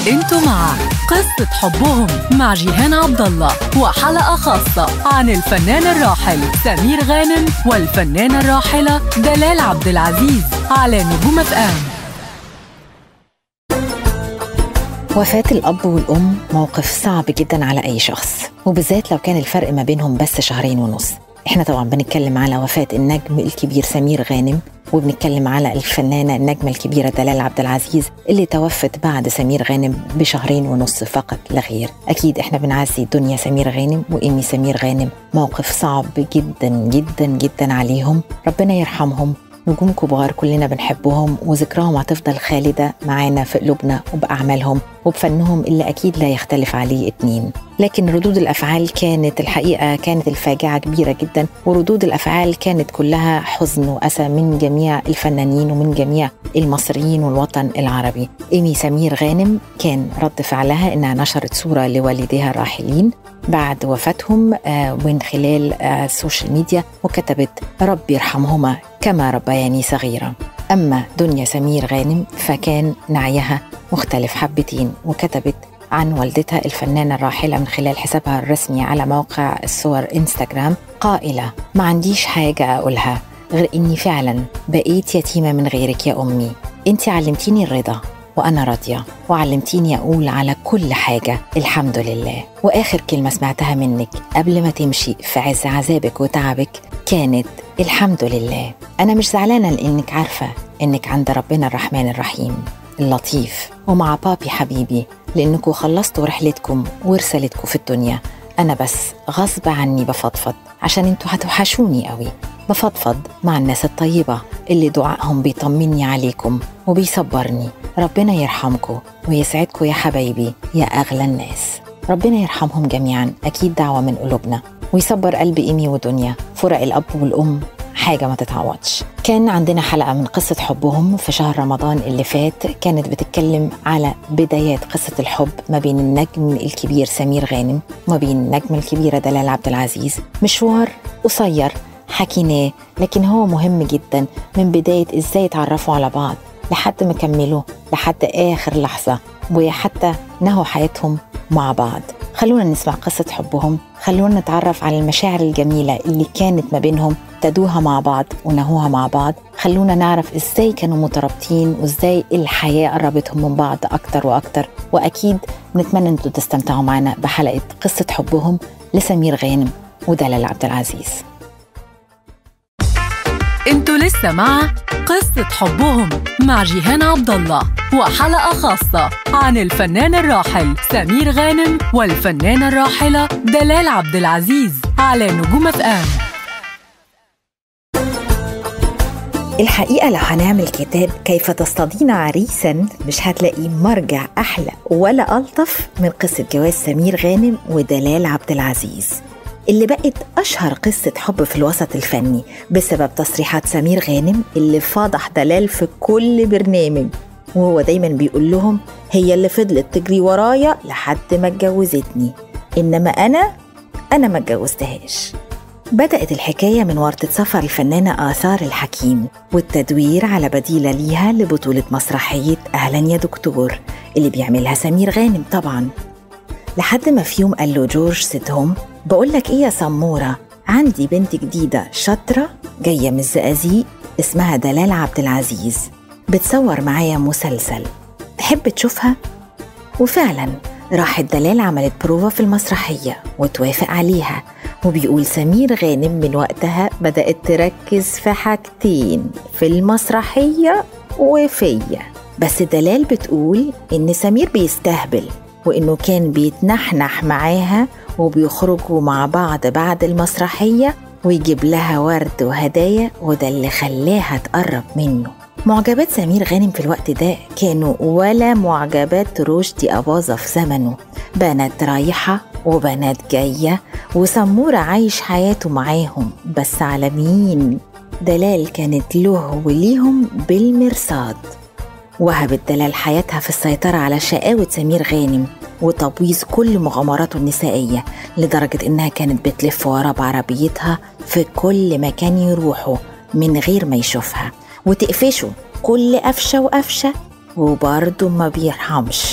انتوا مع قصة حبهم مع جيهان عبد الله وحلقة خاصة عن الفنان الراحل سمير غانم والفنانة الراحلة دلال عبد العزيز على نجوم اف ام وفاة الأب والأم موقف صعب جدا على أي شخص وبالذات لو كان الفرق ما بينهم بس شهرين ونص احنا طبعا بنتكلم على وفاة النجم الكبير سمير غانم وبنتكلم على الفنانة النجمة الكبيرة دلال عبد العزيز اللي توفت بعد سمير غانم بشهرين ونص فقط لا غير أكيد احنا بنعزي دنيا سمير غانم وإيمي سمير غانم موقف صعب جدا جدا جدا عليهم ربنا يرحمهم نجوم كبار كلنا بنحبهم وذكراهم هتفضل خالدة معانا في قلوبنا وبأعمالهم وبفنهم اللي أكيد لا يختلف عليه اتنين لكن ردود الأفعال كانت الحقيقة كانت الفاجعة كبيرة جدا وردود الأفعال كانت كلها حزن وأسى من جميع الفنانين ومن جميع المصريين والوطن العربي إيمي سمير غانم كان رد فعلها إنها نشرت صورة لوالديها الراحلين بعد وفاتهم آه، من خلال آه، السوشيال ميديا وكتبت رب يرحمهما كما ربياني صغيرة أما دنيا سمير غانم فكان نعيها مختلف حبتين وكتبت عن والدتها الفنانة الراحلة من خلال حسابها الرسمي على موقع الصور انستغرام قائلة ما عنديش حاجة أقولها غير إني فعلا بقيت يتيمة من غيرك يا أمي أنت علمتيني الرضا وأنا راضية وعلمتيني أقول على كل حاجة الحمد لله وآخر كلمة سمعتها منك قبل ما تمشي في عز عذابك وتعبك كانت الحمد لله أنا مش زعلانة لأنك عارفة إنك عند ربنا الرحمن الرحيم اللطيف ومع بابي حبيبي لأنكم خلصتوا رحلتكم ورسالتكم في الدنيا أنا بس غصب عني بفضفض عشان انتوا هتوحشوني قوي بفضفض مع الناس الطيبة اللي دعائهم بيطمني عليكم وبيصبرني ربنا يرحمكم ويسعدكم يا حبايبي يا أغلى الناس ربنا يرحمهم جميعا أكيد دعوة من قلوبنا ويصبر قلب إيمي ودنيا فرق الأب والأم حاجة ما تتعوضش كان عندنا حلقة من قصة حبهم في شهر رمضان اللي فات كانت بتتكلم على بدايات قصة الحب ما بين النجم الكبير سمير غانم وما بين النجمة الكبيرة دلال عبد العزيز مشوار قصير حكيناه لكن هو مهم جدا من بداية ازاي اتعرفوا على بعض لحد ما كملوا لحد آخر لحظة وحتى نهوا حياتهم مع بعض خلونا نسمع قصة حبهم خلونا نتعرف على المشاعر الجميلة اللي كانت ما بينهم ابتدوها مع بعض ونهوها مع بعض خلونا نعرف ازاي كانوا مترابطين وازاي الحياة قربتهم من بعض أكتر وأكتر وأكيد نتمنى أنتم تستمتعوا معنا بحلقة قصة حبهم لسمير غانم ودلال عبد العزيز انتوا لسه مع قصة حبهم مع جيهان عبد الله وحلقة خاصة عن الفنان الراحل سمير غانم والفنانة الراحلة دلال عبد العزيز على نجوم اف ام الحقيقة لو هنعمل كتاب كيف تصطادين عريسا مش هتلاقي مرجع أحلى ولا ألطف من قصة جواز سمير غانم ودلال عبد العزيز اللي بقت أشهر قصة حب في الوسط الفني بسبب تصريحات سمير غانم اللي فضح دلال في كل برنامج وهو دايما بيقول لهم هي اللي فضلت تجري ورايا لحد ما اتجوزتني إنما أنا أنا ما اتجوزتهاش بدأت الحكاية من ورطة سفر الفنانة آثار الحكيم والتدوير على بديلة ليها لبطولة مسرحية أهلا يا دكتور اللي بيعملها سمير غانم طبعا لحد ما في يوم قال له جورج سيدهم بقول لك ايه يا سمورة عندي بنت جديدة شاطرة جاية من الزقازيق اسمها دلال عبد العزيز بتصور معايا مسلسل تحب تشوفها؟ وفعلا راحت دلال عملت بروفا في المسرحية وتوافق عليها وبيقول سمير غانم من وقتها بدأت تركز في حاجتين في المسرحية وفيا بس دلال بتقول إن سمير بيستهبل وإنه كان بيتنحنح معاها وبيخرجوا مع بعض بعد المسرحية ويجيب لها ورد وهدايا وده اللي خلاها تقرب منه معجبات سمير غانم في الوقت ده كانوا ولا معجبات رشدي أباظة في زمنه بنات رايحة وبنات جاية وسمورة عايش حياته معاهم بس على مين؟ دلال كانت له وليهم بالمرصاد وهبت دلال حياتها في السيطرة على شقاوة سمير غانم وتبويظ كل مغامراته النسائية لدرجة إنها كانت بتلف وراه بعربيتها في كل مكان يروحه من غير ما يشوفها وتقفشه كل قفشة وقفشة وبرضه ما بيرحمش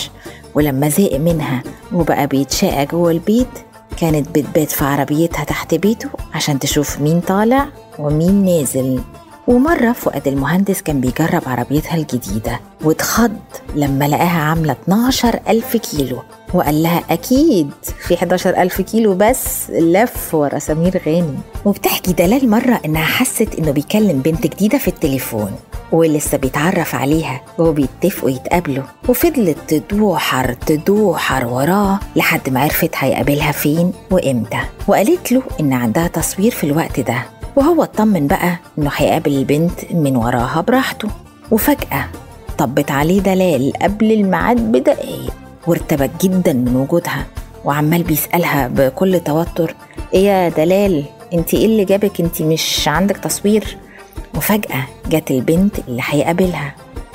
ولما زهق منها وبقى بيتشاقى جوه البيت كانت بتبات في عربيتها تحت بيته عشان تشوف مين طالع ومين نازل ومرة فؤاد المهندس كان بيجرب عربيتها الجديدة واتخض لما لقاها عاملة 12 ألف كيلو وقال لها أكيد في 11 ألف كيلو بس لف ورا سمير غانم وبتحكي دلال مرة إنها حست إنه بيكلم بنت جديدة في التليفون ولسه بيتعرف عليها وبيتفقوا يتقابلوا وفضلت تدوحر تدوحر وراه لحد ما عرفت هيقابلها فين وامتى وقالت له إن عندها تصوير في الوقت ده وهو اطمن بقى إنه هيقابل البنت من وراها براحته وفجأة طبت عليه دلال قبل الميعاد بدقايق وارتبك جدا من وجودها وعمال بيسألها بكل توتر ايه يا دلال انت ايه اللي جابك انت مش عندك تصوير وفجأة جت البنت اللي هيقابلها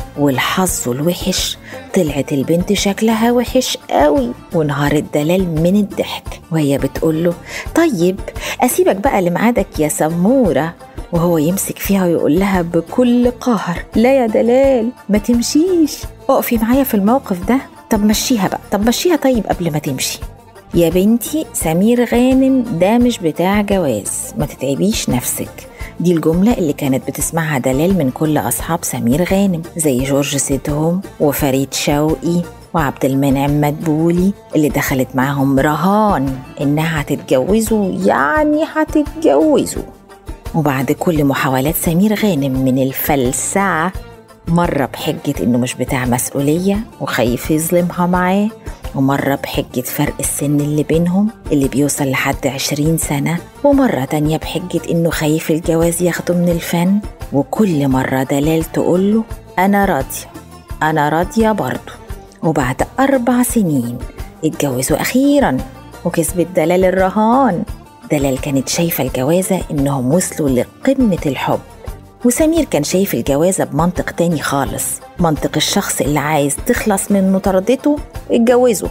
والحظ الوحش طلعت البنت شكلها وحش قوي وانهارت دلال من الضحك وهي بتقول له طيب اسيبك بقى لميعادك يا سموره وهو يمسك فيها ويقول لها بكل قهر لا يا دلال ما تمشيش اقفي معايا في الموقف ده طب مشيها بقى طب مشيها طيب قبل ما تمشي يا بنتي سمير غانم ده مش بتاع جواز ما تتعبيش نفسك دي الجملة اللي كانت بتسمعها دلال من كل أصحاب سمير غانم زي جورج سيدهم وفريد شوقي وعبد المنعم مدبولي اللي دخلت معاهم رهان إنها هتتجوزوا يعني هتتجوزوا وبعد كل محاولات سمير غانم من الفلسعة مرة بحجة إنه مش بتاع مسؤولية وخايف يظلمها معاه ومرة بحجة فرق السن اللي بينهم اللي بيوصل لحد عشرين سنة ومرة تانية بحجة إنه خايف الجواز ياخده من الفن وكل مرة دلال تقوله أنا راضية أنا راضية برضه وبعد أربع سنين اتجوزوا أخيرا وكسبت دلال الرهان دلال كانت شايفة الجوازة إنهم وصلوا لقمة الحب وسمير كان شايف الجوازة بمنطق تاني خالص منطق الشخص اللي عايز تخلص من مطاردته اتجوزه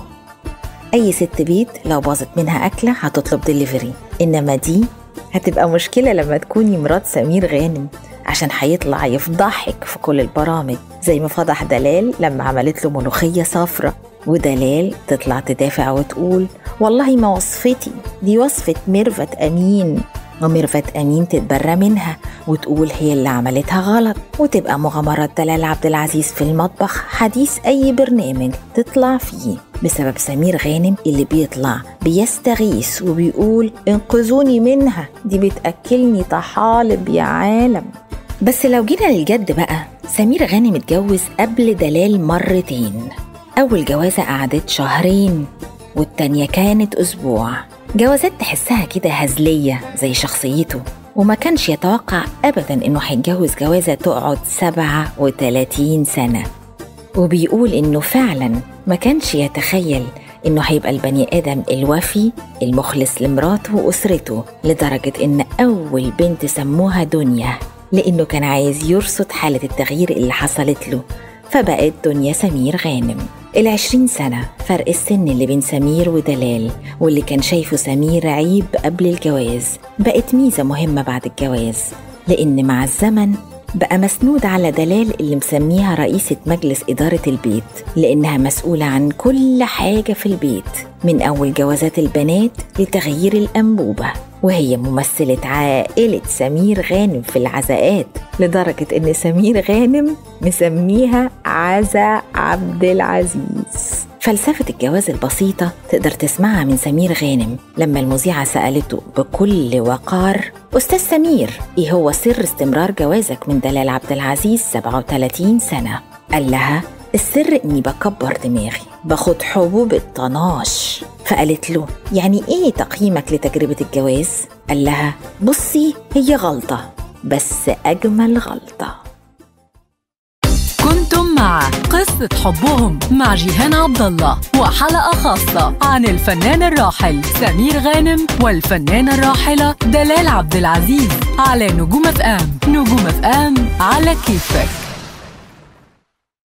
أي ست بيت لو باظت منها أكلة هتطلب دليفري إنما دي هتبقى مشكلة لما تكوني مرات سمير غانم عشان هيطلع يفضحك في كل البرامج زي ما فضح دلال لما عملت له ملوخية صفرة ودلال تطلع تدافع وتقول والله ما وصفتي دي وصفة ميرفت أمين وميرفت أمين تتبرى منها وتقول هي اللي عملتها غلط وتبقى مغامرات دلال عبد العزيز في المطبخ حديث أي برنامج تطلع فيه بسبب سمير غانم اللي بيطلع بيستغيث وبيقول انقذوني منها دي بتأكلني طحالب يا عالم بس لو جينا للجد بقى سمير غانم اتجوز قبل دلال مرتين أول جوازة قعدت شهرين والتانية كانت أسبوع جوازات تحسها كده هزلية زي شخصيته وما كانش يتوقع أبدا إنه هيتجوز جوازة تقعد 37 سنة وبيقول إنه فعلا ما كانش يتخيل إنه هيبقى البني آدم الوفي المخلص لمراته وأسرته لدرجة إن أول بنت سموها دنيا لأنه كان عايز يرصد حالة التغيير اللي حصلت له فبقت دنيا سمير غانم العشرين سنة فرق السن اللي بين سمير ودلال واللي كان شايفه سمير عيب قبل الجواز بقت ميزة مهمة بعد الجواز لأن مع الزمن بقى مسنود على دلال اللي مسميها رئيسة مجلس إدارة البيت لأنها مسؤولة عن كل حاجة في البيت من أول جوازات البنات لتغيير الأنبوبة وهي ممثلة عائلة سمير غانم في العزاءات لدرجة إن سمير غانم مسميها عزا عبد العزيز فلسفة الجواز البسيطة تقدر تسمعها من سمير غانم لما المذيعة سألته بكل وقار أستاذ سمير إيه هو سر استمرار جوازك من دلال عبد العزيز 37 سنة؟ قال لها السر إني بكبر دماغي باخد حبوب الطناش فقالت له يعني إيه تقييمك لتجربة الجواز؟ قال لها بصي هي غلطة بس أجمل غلطة كنتم مع قصة حبهم مع جيهان عبد الله وحلقة خاصة عن الفنان الراحل سمير غانم والفنانة الراحلة دلال عبد العزيز على نجوم اف ام نجوم اف ام على كيفك